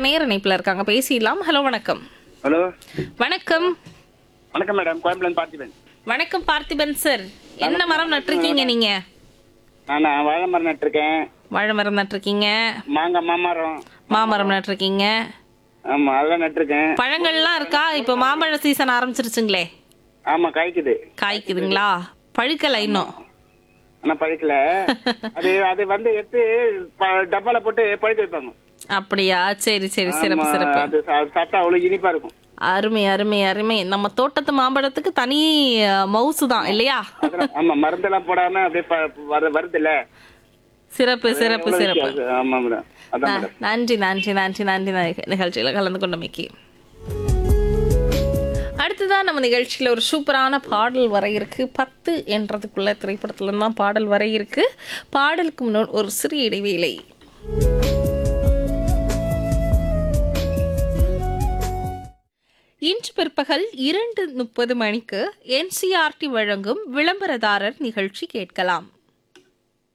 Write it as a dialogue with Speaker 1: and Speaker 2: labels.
Speaker 1: நேர இணைப்புல இருக்காங்க பேசிடலாம் ஹலோ வணக்கம்
Speaker 2: ஹலோ
Speaker 1: வணக்கம்
Speaker 2: வணக்கம் மேடம் கோயம்புலேருந்து பார்த்திபன்
Speaker 1: வணக்கம் பார்த்திபன் சார் என்ன மரம் நட்டிருக்கீங்க நீங்க
Speaker 2: நான் வாழை மரம் நட்டிருக்கேன்
Speaker 1: வாழை மரம் நட்டிருக்கீங்க
Speaker 2: மாங்காய் மாமரம்
Speaker 1: மாமரம் நட்டிருக்கீங்க
Speaker 2: ஆமா அதெல்லாம் நட்டிருக்கேன்
Speaker 1: பழங்கள்லாம் இருக்கா இப்போ மாம்பழ சீசன் ஆரம்பிச்சிருச்சுங்களே
Speaker 2: ஆமா காய்க்குது
Speaker 1: காய்க்குதுங்களா பழுக்கலை இன்னும்
Speaker 2: ஆனா பழுக்கல அது அது வந்து எடுத்து ப- டப்பால போட்டு பழுக்க வைப்பாங்க
Speaker 1: அப்படியா சரி சரி சிறப்பு
Speaker 2: ஆமா,
Speaker 1: சிறப்பு
Speaker 2: அது சா- சாப்பிட்டா அவ்வளவு இனிப்பா இருக்கும்
Speaker 1: அருமை அருமை அருமை நம்ம தோட்டத்து மாம்பழத்துக்கு தனி மவுசு தான் இல்லையா
Speaker 2: அதெல்லாம் ஆமா மருந்தெல்லாம் போடாம அப்படியே ப- வரு- வருதுல்ல
Speaker 1: சிறப்பு சிறப்பு
Speaker 2: எவ்வளவு
Speaker 1: சிறப்பு
Speaker 2: வித்தியாசம். ஆமா மேடம் அதான்
Speaker 1: ந-
Speaker 2: மேடம்
Speaker 1: நன்றி நன்றி நன்றி நன்றி ந- நிகழ்ச்சியில கலந்து கொண்டமைக்கு அடுத்ததான் நம்ம நிகழ்ச்சியில ஒரு சூப்பரான பாடல் வர இருக்கு பத்து என்றதுக்குள்ள திரைப்படத்துல தான் பாடல் வர இருக்கு பாடலுக்கு முன்னாடி ஒரு சிறிய இடைவேளை இன்று பிற்பகல் இரண்டு முப்பது மணிக்கு என்சிஆர்டி வழங்கும் விளம்பரதாரர் நிகழ்ச்சி கேட்கலாம்